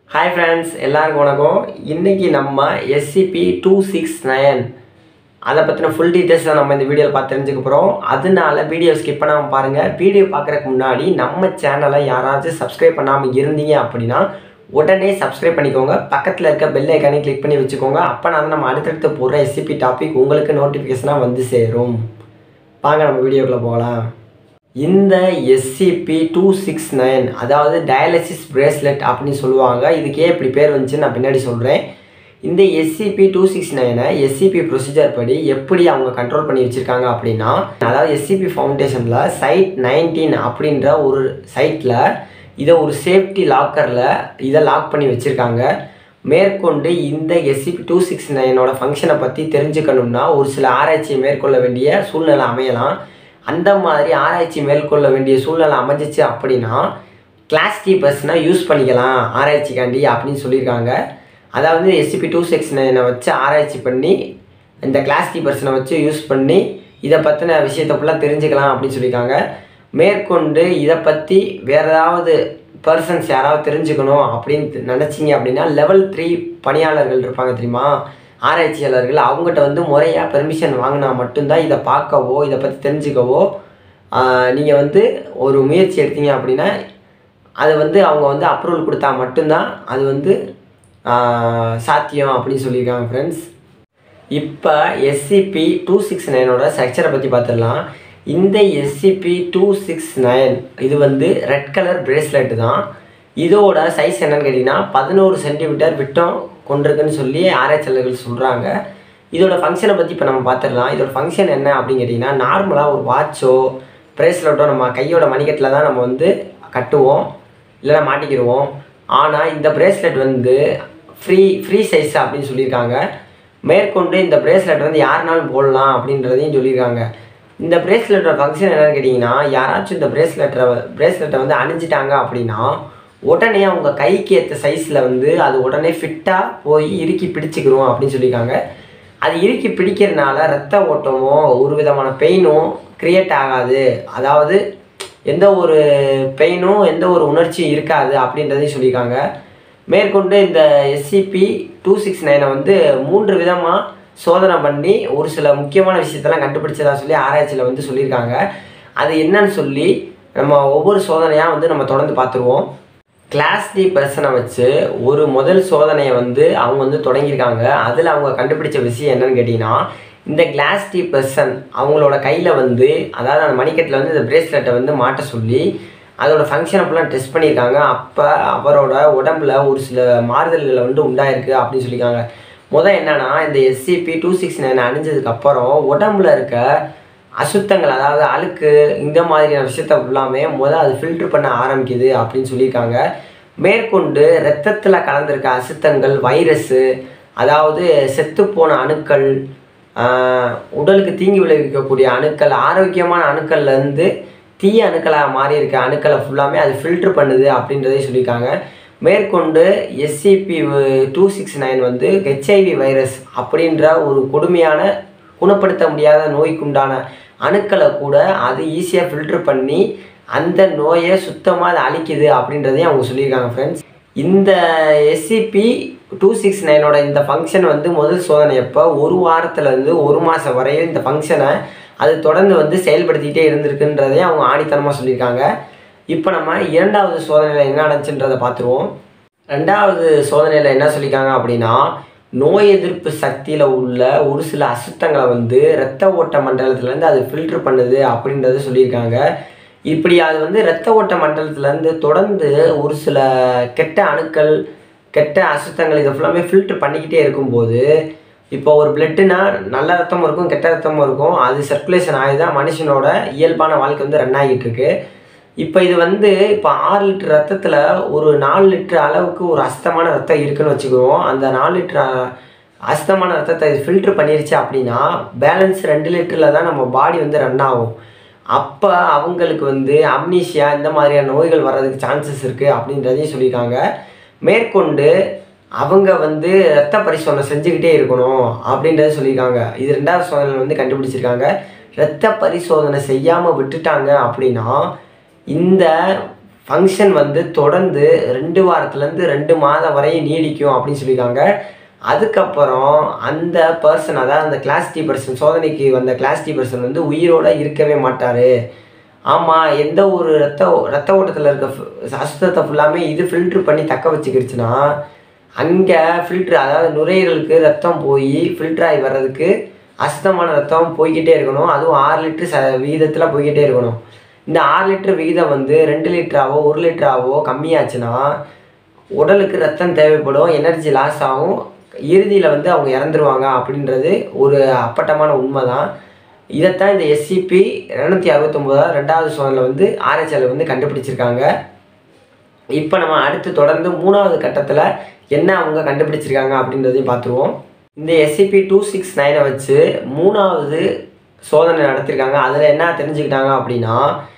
hi friends எல்லாருக்கும் வணக்கம் இன்றைக்கி நம்ம எஸ்சிபி டூ சிக்ஸ் நயன் அதை பற்றின ஃபுல் டீட்டெயில்ஸ் தான் நம்ம இந்த வீடியோவில் பார்த்து தெரிஞ்சுக்க போகிறோம் அதனால வீடியோ ஸ்கிப் பண்ணாமல் பாருங்கள் வீடியோ பார்க்குறதுக்கு முன்னாடி நம்ம சேனலை யாராச்சும் சப்ஸ்கிரைப் பண்ணாமல் இருந்தீங்க அப்படின்னா உடனே சப்ஸ்கிரைப் பண்ணிக்கோங்க பக்கத்தில் இருக்க பெல் ஐக்கானே கிளிக் பண்ணி வச்சுக்கோங்க அப்போ நான் நம்ம அடுத்தடுத்து போடுற எஸ்சிபி டாபிக் உங்களுக்கு நோட்டிஃபிகேஷனாக வந்து சேரும் வாங்க நம்ம வீடியோக்குள்ளே போகலாம் இந்த எஸ்சிபி டூ சிக்ஸ் நைன் அதாவது டயாலிசிஸ் பிரேஸ்லெட் அப்படின்னு சொல்லுவாங்க இதுக்கே இப்படி பேர் வந்துச்சு நான் பின்னாடி சொல்கிறேன் இந்த எஸ்சிபி டூ சிக்ஸ் நைனை எஸ்சிபி ப்ரொசீஜர் படி எப்படி அவங்க கண்ட்ரோல் பண்ணி வச்சுருக்காங்க அப்படின்னா அதாவது எஸ்சிபி ஃபவுண்டேஷனில் சைட் நைன்டீன் அப்படின்ற ஒரு சைட்டில் இதை ஒரு சேஃப்டி லாக்கரில் இதை லாக் பண்ணி வச்சுருக்காங்க மேற்கொண்டு இந்த எஸ்சிபி டூ சிக்ஸ் நைனோட ஃபங்க்ஷனை பற்றி தெரிஞ்சுக்கணும்னா ஒரு சில ஆராய்ச்சியை மேற்கொள்ள வேண்டிய சூழ்நிலை அமையலாம் அந்த மாதிரி ஆராய்ச்சி மேற்கொள்ள வேண்டிய சூழ்நிலை அமைஞ்சிச்சு அப்படின்னா கிளாஸ் கீப்பர்ஸ்னால் யூஸ் பண்ணிக்கலாம் ஆராய்ச்சிக்காண்டி அப்படின்னு சொல்லியிருக்காங்க அதாவது எஸ்சிபி டூ சிக்ஸ் நைனை வச்சு ஆராய்ச்சி பண்ணி இந்த கிளாஸ் கீப்பர்ஸனை வச்சு யூஸ் பண்ணி இதை பற்றின விஷயத்தை ஃபுல்லாக தெரிஞ்சுக்கலாம் அப்படின்னு சொல்லியிருக்காங்க மேற்கொண்டு இதை பற்றி வேறு ஏதாவது பர்சன்ஸ் யாராவது தெரிஞ்சுக்கணும் அப்படின்னு நினச்சிங்க அப்படின்னா லெவல் த்ரீ பணியாளர்கள் இருப்பாங்க தெரியுமா ஆராய்ச்சியாளர்கள் அவங்ககிட்ட வந்து முறையாக பெர்மிஷன் வாங்கினா மட்டும்தான் இதை பார்க்கவோ இதை பற்றி தெரிஞ்சுக்கவோ நீங்கள் வந்து ஒரு முயற்சி எடுத்தீங்க அப்படின்னா அது வந்து அவங்க வந்து அப்ரூவல் கொடுத்தா மட்டும்தான் அது வந்து சாத்தியம் அப்படின்னு சொல்லியிருக்காங்க ஃப்ரெண்ட்ஸ் இப்போ எஸ்சிபி டூ சிக்ஸ் நைனோட ஸ்ட்ரக்சரை பற்றி பார்த்துடலாம் இந்த எஸ்சிபி டூ சிக்ஸ் நைன் இது வந்து ரெட் கலர் பிரேஸ்லெட் தான் இதோட சைஸ் என்னன்னு கேட்டிங்கன்னா பதினோரு சென்டிமீட்டர் விட்டம் கொண்டிருக்குன்னு சொல்லி ஆராய்ச்சியாளர்கள் சொல்கிறாங்க இதோட ஃபங்க்ஷனை பற்றி இப்போ நம்ம பார்த்துடலாம் இதோட ஃபங்க்ஷன் என்ன அப்படின்னு கேட்டிங்கன்னா நார்மலாக ஒரு வாட்சோ பிரேஸ்லெட்டோ நம்ம கையோட மணிக்கட்டில் தான் நம்ம வந்து கட்டுவோம் இல்லைன்னா மாட்டிக்கிடுவோம் ஆனால் இந்த பிரேஸ்லெட் வந்து ஃப்ரீ ஃப்ரீ சைஸ் அப்படின்னு சொல்லியிருக்காங்க மேற்கொண்டு இந்த பிரேஸ்லெட் வந்து யாருனாலும் போடலாம் அப்படின்றதையும் சொல்லியிருக்காங்க இந்த பிரேஸ்லெட்டோட ஃபங்க்ஷன் என்னன்னு கேட்டிங்கன்னா யாராச்சும் இந்த பிரேஸ்லெட்டை பிரேஸ்லெட்டை வந்து அணிஞ்சிட்டாங்க அப்படின்னா உடனே அவங்க கைக்கு ஏற்ற சைஸில் வந்து அது உடனே ஃபிட்டாக போய் இறுக்கி பிடிச்சிக்கிறோம் அப்படின்னு சொல்லியிருக்காங்க அது இறுக்கி பிடிக்கிறதுனால ரத்த ஓட்டமோ ஒரு விதமான பெயினும் க்ரியேட் ஆகாது அதாவது எந்த ஒரு பெயினும் எந்த ஒரு உணர்ச்சியும் இருக்காது அப்படின்றதையும் சொல்லியிருக்காங்க மேற்கொண்டு இந்த எஸ்சிபி டூ சிக்ஸ் நைனை வந்து மூன்று விதமாக சோதனை பண்ணி ஒரு சில முக்கியமான விஷயத்தெல்லாம் கண்டுபிடிச்சதா சொல்லி ஆராய்ச்சியில் வந்து சொல்லியிருக்காங்க அது என்னன்னு சொல்லி நம்ம ஒவ்வொரு சோதனையாக வந்து நம்ம தொடர்ந்து பார்த்துருவோம் கிளாஸ் டி பர்சனை வச்சு ஒரு முதல் சோதனையை வந்து அவங்க வந்து தொடங்கியிருக்காங்க அதில் அவங்க கண்டுபிடிச்ச விஷயம் என்னன்னு கேட்டிங்கன்னா இந்த கிளாஸ் டி பர்சன் அவங்களோட கையில் வந்து அதாவது அந்த மணிக்கட்டில் வந்து இந்த பிரேஸ்லெட்டை வந்து மாட்ட சொல்லி அதோட ஃபங்க்ஷனை ஃபுல்லாக டெஸ்ட் பண்ணியிருக்காங்க அப்போ அவரோட உடம்புல ஒரு சில மாறுதல்களை வந்து உண்டாயிருக்கு அப்படின்னு சொல்லியிருக்காங்க முதல் என்னன்னா இந்த எஸ்சிபி டூ சிக்ஸ் நைன் அணிஞ்சதுக்கப்புறம் உடம்புல இருக்க அசுத்தங்கள் அதாவது அழுக்கு இந்த மாதிரியான விஷயத்த ஃபுல்லாமே முதல் அது ஃபில்ட்ரு பண்ண ஆரம்பிக்குது அப்படின்னு சொல்லியிருக்காங்க மேற்கொண்டு ரத்தத்தில் கலந்திருக்க அசுத்தங்கள் வைரஸ்ஸு அதாவது செத்துப்போன அணுக்கள் உடலுக்கு தீங்கி விளைவிக்கக்கூடிய அணுக்கள் ஆரோக்கியமான அணுக்கள்லேருந்து தீய அணுக்களாக மாறி இருக்க அணுக்களை ஃபுல்லாமே அது ஃபில்ட்ரு பண்ணுது அப்படின்றதே சொல்லியிருக்காங்க மேற்கொண்டு எஸ்சிபி டூ சிக்ஸ் நைன் வந்து ஹெச்ஐவி வைரஸ் அப்படின்ற ஒரு கொடுமையான குணப்படுத்த முடியாத நோய்க்குண்டான அணுக்களை கூட அது ஈஸியாக ஃபில்ட்ரு பண்ணி அந்த நோயை சுத்தமாக அதை அழிக்குது அப்படின்றதையும் அவங்க சொல்லியிருக்காங்க ஃப்ரெண்ட்ஸ் இந்த எஸ்சிபி டூ சிக்ஸ் நைனோட இந்த ஃபங்க்ஷன் வந்து முதல் சோதனை எப்போ ஒரு வாரத்துலேருந்து ஒரு மாதம் வரையும் இந்த ஃபங்க்ஷனை அது தொடர்ந்து வந்து செயல்படுத்திக்கிட்டே இருந்திருக்குன்றதையும் அவங்க ஆணித்தனமாக சொல்லியிருக்காங்க இப்போ நம்ம இரண்டாவது சோதனையில் என்ன நடந்துச்சுன்றதை பார்த்துருவோம் ரெண்டாவது சோதனையில் என்ன சொல்லியிருக்காங்க அப்படின்னா நோய் எதிர்ப்பு சக்தியில் உள்ள ஒரு சில அசுத்தங்களை வந்து இரத்த ஓட்ட மண்டலத்துலேருந்து அது ஃபில்ட்ரு பண்ணுது அப்படின்றத சொல்லியிருக்காங்க இப்படி அது வந்து இரத்த ஓட்ட மண்டலத்துலேருந்து தொடர்ந்து ஒரு சில கெட்ட அணுக்கள் கெட்ட அசுத்தங்கள் இதை ஃபுல்லாமே ஃபில்ட்ரு பண்ணிக்கிட்டே இருக்கும்போது இப்போ ஒரு பிளட்டுனா நல்ல ரத்தமும் இருக்கும் கெட்ட ரத்தமும் இருக்கும் அது சர்க்குலேஷன் ஆகி தான் மனுஷனோட இயல்பான வாழ்க்கை வந்து ரன் ஆகிட்டு இருக்கு இப்போ இது வந்து இப்போ ஆறு லிட்டர் ரத்தத்தில் ஒரு நாலு லிட்டர் அளவுக்கு ஒரு அஸ்தமான ரத்தம் இருக்குன்னு வச்சுக்குவோம் அந்த நாலு லிட்டர் அஸ்தமான ரத்தத்தை இது ஃபில்ட்ரு பண்ணிருச்சு அப்படின்னா பேலன்ஸ் ரெண்டு லிட்டரில் தான் நம்ம பாடி வந்து ரன் ஆகும் அப்போ அவங்களுக்கு வந்து அம்னீஷியா இந்த மாதிரியான நோய்கள் வர்றதுக்கு சான்சஸ் இருக்குது அப்படின்றதையும் சொல்லியிருக்காங்க மேற்கொண்டு அவங்க வந்து ரத்த பரிசோதனை செஞ்சுக்கிட்டே இருக்கணும் அப்படின்றத சொல்லியிருக்காங்க இது ரெண்டாவது சோதனை வந்து கண்டுபிடிச்சிருக்காங்க இரத்த பரிசோதனை செய்யாமல் விட்டுட்டாங்க அப்படின்னா இந்த ஃபங்க்ஷன் வந்து தொடர்ந்து ரெண்டு வாரத்துலேருந்து ரெண்டு மாதம் வரையும் நீடிக்கும் அப்படின்னு சொல்லியிருக்காங்க அதுக்கப்புறம் அந்த பர்சன் அதாவது அந்த கிளாஸ் டி பர்சன் சோதனைக்கு வந்த கிளாஸ் டி பர்சன் வந்து உயிரோட இருக்கவே மாட்டார் ஆமாம் எந்த ஒரு ரத்த ரத்த ஓட்டத்தில் இருக்க ஃபு- அசுத்தத்தை ஃபுல்லாமே இது ஃபில்ட்ரு பண்ணி தக்க வச்சுக்கிடுச்சுன்னா அங்கே ஃபில்ட்ரு அதாவது நுரையீரலுக்கு ரத்தம் போய் ஃபில்டர் ஆகி வர்றதுக்கு அசுத்தமான ரத்தம் போய்கிட்டே இருக்கணும் அதுவும் ஆறு லிட்டர் ச விகிதத்தில் போய்கிட்டே இருக்கணும் இந்த ஆறு லிட்டர் விகிதம் வந்து ரெண்டு லிட்டராவோ ஒரு லிட்டராவோ கம்மியாச்சுன்னா உடலுக்கு ரத்தம் தேவைப்படும் எனர்ஜி லாஸ் ஆகும் இறுதியில் வந்து அவங்க இறந்துருவாங்க அப்படின்றது ஒரு அப்பட்டமான உண்மை தான் இதைத்தான் இந்த எஸ்சிபி இரநூத்தி அறுபத்தொம்போதாவது ரெண்டாவது சோதனை வந்து ஆர்ஹெச்எல் வந்து கண்டுபிடிச்சிருக்காங்க இப்போ நம்ம அடுத்து தொடர்ந்து மூணாவது கட்டத்தில் என்ன அவங்க கண்டுபிடிச்சிருக்காங்க அப்படின்றதையும் பார்த்துருவோம் இந்த எஸ்சிபி டூ சிக்ஸ் நைனை வச்சு மூணாவது சோதனை நடத்திருக்காங்க அதில் என்ன தெரிஞ்சுக்கிட்டாங்க அப்படின்னா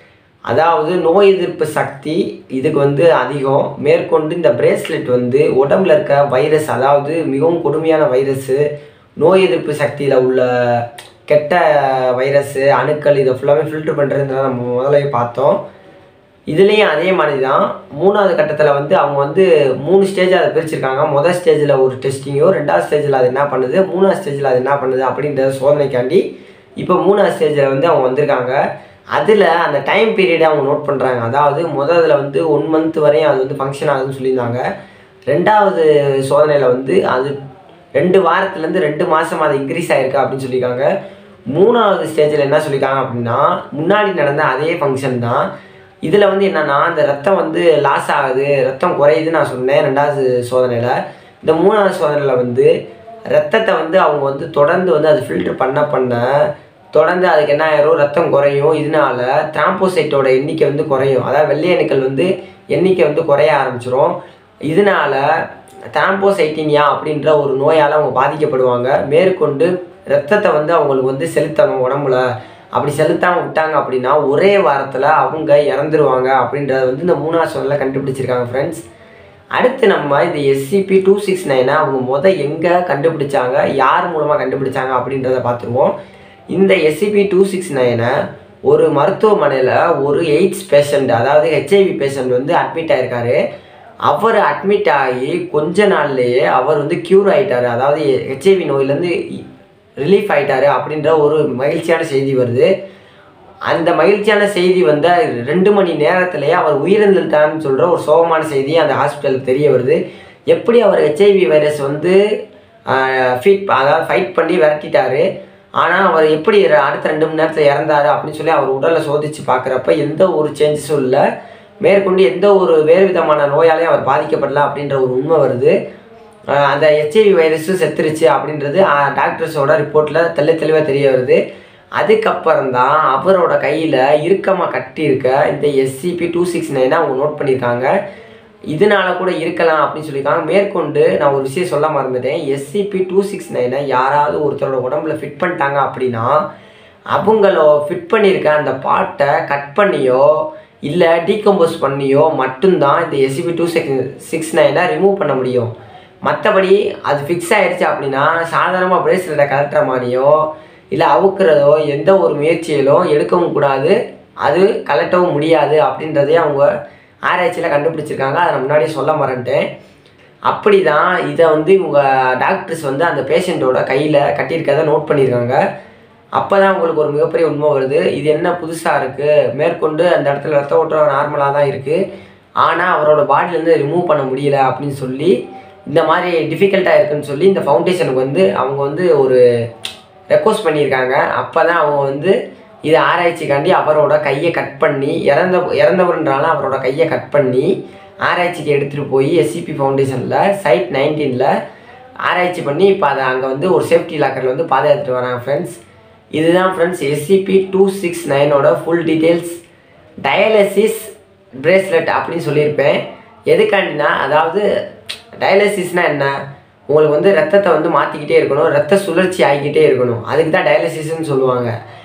அதாவது நோய் எதிர்ப்பு சக்தி இதுக்கு வந்து அதிகம் மேற்கொண்டு இந்த பிரேஸ்லெட் வந்து உடம்புல இருக்க வைரஸ் அதாவது மிகவும் கொடுமையான வைரஸு நோய் எதிர்ப்பு சக்தியில் உள்ள கெட்ட வைரஸு அணுக்கள் இதை ஃபுல்லாமே ஃபில்டர் பண்ணுறதுனால நம்ம முதல்ல பார்த்தோம் இதுலேயும் அதே மாதிரி தான் மூணாவது கட்டத்தில் வந்து அவங்க வந்து மூணு ஸ்டேஜ் அதை பிரிச்சிருக்காங்க முதல் ஸ்டேஜில் ஒரு டெஸ்டிங்கோ ரெண்டாவது ஸ்டேஜில் அது என்ன பண்ணுது மூணாவது ஸ்டேஜில் அது என்ன பண்ணுது அப்படின்றத சோதனைக்காண்டி இப்போ மூணாவது ஸ்டேஜில் வந்து அவங்க வந்திருக்காங்க அதில் அந்த டைம் பீரியடை அவங்க நோட் பண்ணுறாங்க அதாவது முதல்ல வந்து ஒன் மந்த் வரையும் அது வந்து ஃபங்க்ஷன் ஆகுதுன்னு சொல்லியிருந்தாங்க ரெண்டாவது சோதனையில் வந்து அது ரெண்டு வாரத்துலேருந்து ரெண்டு மாதம் அது இன்க்ரீஸ் ஆகிருக்கு அப்படின்னு சொல்லியிருக்காங்க மூணாவது ஸ்டேஜில் என்ன சொல்லியிருக்காங்க அப்படின்னா முன்னாடி நடந்த அதே ஃபங்க்ஷன் தான் இதில் வந்து என்னென்னா அந்த ரத்தம் வந்து லாஸ் ஆகுது ரத்தம் குறையுதுன்னு நான் சொன்னேன் ரெண்டாவது சோதனையில் இந்த மூணாவது சோதனையில் வந்து ரத்தத்தை வந்து அவங்க வந்து தொடர்ந்து வந்து அது ஃபில்டர் பண்ண பண்ண தொடர்ந்து அதுக்கு என்ன ஆயிரும் ரத்தம் குறையும் இதனால திராம்போசைட்டோட எண்ணிக்கை வந்து குறையும் அதாவது வெள்ளை அணுக்கள் வந்து எண்ணிக்கை வந்து குறைய ஆரம்பிச்சிரும் இதனால திராம்போசைட்டினியா அப்படின்ற ஒரு நோயால் அவங்க பாதிக்கப்படுவாங்க மேற்கொண்டு ரத்தத்தை வந்து அவங்களுக்கு வந்து செலுத்தணும் உடம்புல அப்படி செலுத்தாமல் விட்டாங்க அப்படின்னா ஒரே வாரத்தில் அவங்க இறந்துருவாங்க அப்படின்றத வந்து இந்த மூணாவது சோதனையில் கண்டுபிடிச்சிருக்காங்க ஃப்ரெண்ட்ஸ் அடுத்து நம்ம இந்த எஸ்சிபி டூ சிக்ஸ் நைனை அவங்க மொதல் எங்கே கண்டுபிடிச்சாங்க யார் மூலமாக கண்டுபிடிச்சாங்க அப்படின்றத பார்த்துருவோம் இந்த எஸ்சிபி டூ சிக்ஸ் நைனை ஒரு மருத்துவமனையில் ஒரு எய்ட்ஸ் பேஷண்ட் அதாவது ஹெச்ஐவி பேஷண்ட் வந்து அட்மிட் ஆயிருக்காரு அவர் அட்மிட் ஆகி கொஞ்ச நாள்லயே அவர் வந்து க்யூர் ஆயிட்டாரு அதாவது ஹெச்ஐவி நோயிலேருந்து ரிலீஃப் ஆயிட்டாரு அப்படின்ற ஒரு மகிழ்ச்சியான செய்தி வருது அந்த மகிழ்ச்சியான செய்தி வந்து ரெண்டு மணி நேரத்திலேயே அவர் உயிரிழந்துட்டான்னு சொல்கிற ஒரு சோகமான செய்தி அந்த ஹாஸ்பிட்டலுக்கு தெரிய வருது எப்படி அவர் ஹெச்ஐவி வைரஸ் வந்து ஃபீட் அதாவது ஃபைட் பண்ணி விரட்டிட்டாரு ஆனால் அவர் எப்படி ர- அடுத்த ரெண்டு மணி நேரத்தில் இறந்தாரு அப்படின்னு சொல்லி அவர் உடலை சோதிச்சு பார்க்குறப்ப எந்த ஒரு சேஞ்சஸும் இல்லை மேற்கொண்டு எந்த ஒரு வேறு விதமான நோயாலையும் அவர் பாதிக்கப்படல அப்படின்ற ஒரு உண்மை வருது ஆஹ் அந்த ஹெச்ஐவி வைரஸும் செத்துருச்சு அப்படின்றது டாக்டர்ஸோட ரிப்போர்ட்டில் தெள்ள தெளிவாக தெரிய வருது அதுக்கப்புறம் தான் அவரோட கையில் இறுக்கமாக கட்டியிருக்க இந்த எஸ்சிபி டூ சிக்ஸ் நைனை அவங்க நோட் பண்ணியிருக்காங்க இதனால கூட இருக்கலாம் அப்படின்னு சொல்லியிருக்காங்க மேற்கொண்டு நான் ஒரு விஷயம் சொல்ல மறந்துட்டேன் எஸ்சிபி டூ சிக்ஸ் நைனை யாராவது ஒருத்தரோட உடம்புல ஃபிட் பண்ணிட்டாங்க அப்படின்னா அவங்களோ ஃபிட் பண்ணியிருக்க அந்த பாட்டை கட் பண்ணியோ இல்லை டீகம்போஸ் பண்ணியோ மட்டும்தான் இந்த எஸ்சிபி டூ சிக்ஸ் சிக்ஸ் நைனை ரிமூவ் பண்ண முடியும் மற்றபடி அது ஃபிக்ஸ் ஆயிடுச்சு அப்படின்னா சாதாரணமாக பிரேஸ்லெட்டை கலட்டுற மாதிரியோ இல்லை அவுக்கிறதோ எந்த ஒரு முயற்சியிலும் எடுக்கவும் கூடாது அது கலட்டவும் முடியாது அப்படின்றதே அவங்க ஆராய்ச்சியில் கண்டுபிடிச்சிருக்காங்க அதை நான் முன்னாடியே சொல்ல மறந்துட்டேன் அப்படி தான் இதை வந்து இவங்க டாக்டர்ஸ் வந்து அந்த பேஷண்ட்டோட கையில் கட்டியிருக்கதை நோட் பண்ணியிருக்காங்க அப்போ தான் உங்களுக்கு ஒரு மிகப்பெரிய உண்மை வருது இது என்ன புதுசாக இருக்குது மேற்கொண்டு அந்த இடத்துல ரத்த ஓட்டம் நார்மலாக தான் இருக்குது ஆனால் அவரோட பாடியிலேருந்து ரிமூவ் பண்ண முடியல அப்படின்னு சொல்லி இந்த மாதிரி டிஃபிகல்ட்டாக இருக்குன்னு சொல்லி இந்த ஃபவுண்டேஷனுக்கு வந்து அவங்க வந்து ஒரு ரெக்வஸ்ட் பண்ணியிருக்காங்க அப்போ தான் அவங்க வந்து இது ஆராய்ச்சிக்காண்டி அவரோட கையை கட் பண்ணி இறந்த இறந்தவர்ன்றால அவரோட கையை கட் பண்ணி ஆராய்ச்சிக்கு எடுத்துகிட்டு போய் எஸ்சிபி ஃபவுண்டேஷனில் சைட் நைன்டீனில் ஆராய்ச்சி பண்ணி இப்போ அதை அங்கே வந்து ஒரு சேஃப்டி லாக்கரில் வந்து பாதுகாத்துட்டு வராங்க ஃப்ரெண்ட்ஸ் இதுதான் ஃப்ரெண்ட்ஸ் எஸ்சிபி டூ சிக்ஸ் நைனோட ஃபுல் டீட்டெயில்ஸ் டயாலிசிஸ் பிரேஸ்லெட் அப்படின்னு சொல்லியிருப்பேன் எதுக்காண்டினா அதாவது டயாலிசிஸ்னால் என்ன உங்களுக்கு வந்து ரத்தத்தை வந்து மாற்றிக்கிட்டே இருக்கணும் ரத்த சுழற்சி ஆகிக்கிட்டே இருக்கணும் அதுக்கு தான் டயாலிசிஸ்ன்னு சொல்லுவாங்க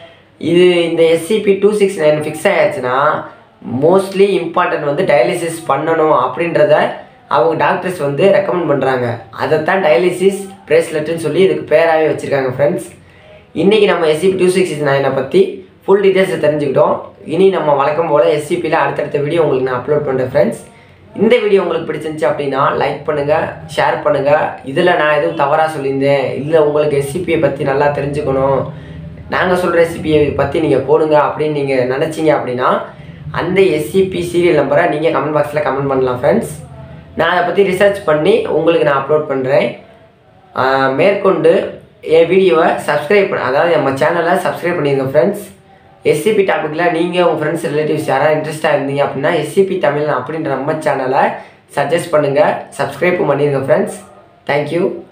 இது இந்த SCP two six nine fix ஆயாச்சுன்னா மோஸ்ட்லி இம்பார்ட்டன்ட் வந்து டயாலிசிஸ் பண்ணணும் அப்படின்றத அவங்க டாக்டர்ஸ் வந்து ரெக்கமெண்ட் பண்ணுறாங்க அதைத்தான் டயாலிசிஸ் பிரேஸ்லெட்டுன்னு சொல்லி இதுக்கு பேராகவே வச்சுருக்காங்க ஃப்ரெண்ட்ஸ் இன்றைக்கி நம்ம எஸ்சிபி டூ சிக்ஸ் நைனை பற்றி ஃபுல் டீட்டெயில்ஸை தெரிஞ்சுக்கிட்டோம் இனி நம்ம வழக்கம் போல் எஸ்சிபியில் அடுத்தடுத்த வீடியோ உங்களுக்கு நான் அப்லோட் பண்ணுறேன் ஃப்ரெண்ட்ஸ் இந்த வீடியோ உங்களுக்கு பிடிச்சிருந்துச்சு அப்படின்னா லைக் பண்ணுங்கள் ஷேர் பண்ணுங்கள் இதில் நான் எதுவும் தவறாக சொல்லியிருந்தேன் இல்லை உங்களுக்கு எஸ்சிபியை பற்றி நல்லா தெரிஞ்சுக்கணும் நாங்கள் சொல்கிற எஸ்சிபியை பற்றி நீங்கள் போடுங்க அப்படின்னு நீங்கள் நினச்சிங்க அப்படின்னா அந்த எஸ்சிபி சீரியல் நம்பரை நீங்கள் கமெண்ட் பாக்ஸில் கமெண்ட் பண்ணலாம் ஃப்ரெண்ட்ஸ் நான் அதை பற்றி ரிசர்ச் பண்ணி உங்களுக்கு நான் அப்லோட் பண்ணுறேன் மேற்கொண்டு என் வீடியோவை சப்ஸ்கிரைப் பண்ண அதாவது நம்ம சேனலை சப்ஸ்கிரைப் பண்ணிடுங்க ஃப்ரெண்ட்ஸ் எஸ்சிபி டாப்பிக்கில் நீங்கள் உங்கள் ஃப்ரெண்ட்ஸ் ரிலேட்டிவ்ஸ் யாராவது இன்ட்ரெஸ்ட்டாக இருந்தீங்க அப்படின்னா எஸ்சிபி தமிழ் அப்படின்ற நம்ம சேனலை சஜஸ்ட் பண்ணுங்கள் சப்ஸ்கிரைப் பண்ணிடுங்க ஃப்ரெண்ட்ஸ் தேங்க்யூ